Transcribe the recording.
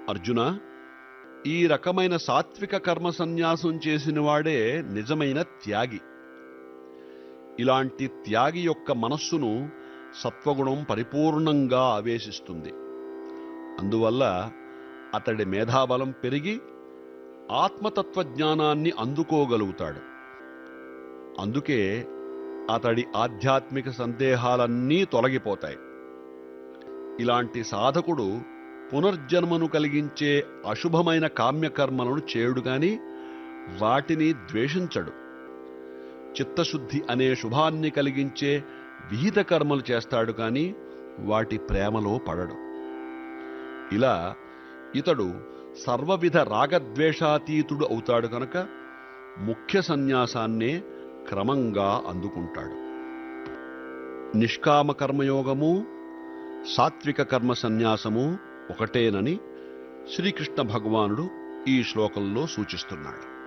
అర్జున ఈ రకమైన సాత్విక కర్మ సన్యాసం చేసిన వాడే నిజమైన త్యాగి ఇలాంటి త్యాగి యొక్క మనస్సును సత్వగుణం పరిపూర్ణంగా ఆవేశిస్తుంది అందువల్ల అతడి మేధాబలం పెరిగి ఆత్మతత్వ జ్ఞానాన్ని అందుకోగలుగుతాడు అందుకే అతడి ఆధ్యాత్మిక సందేహాలన్నీ తొలగిపోతాయి ఇలాంటి సాధకుడు పునర్జన్మను కలిగించే అశుభమైన కామ్యకర్మలను చేయుడు గాని వాటిని ద్వేషించడు చిత్తశుద్ధి అనే శుభాన్ని కలిగించే విహిత కర్మలు చేస్తాడు కాని వాటి ప్రేమలో పడడు ఇలా ఇతడు సర్వవిధ రాగద్వేషాతీతుడు అవుతాడు కనుక ముఖ్య సన్యాసాన్నే క్రమంగా అందుకుంటాడు నిష్కామ కర్మయోగము సాత్విక కర్మ సన్యాసము ఒకటేనని శ్రీకృష్ణ భగవానుడు ఈ శ్లోకంలో సూచిస్తున్నాడు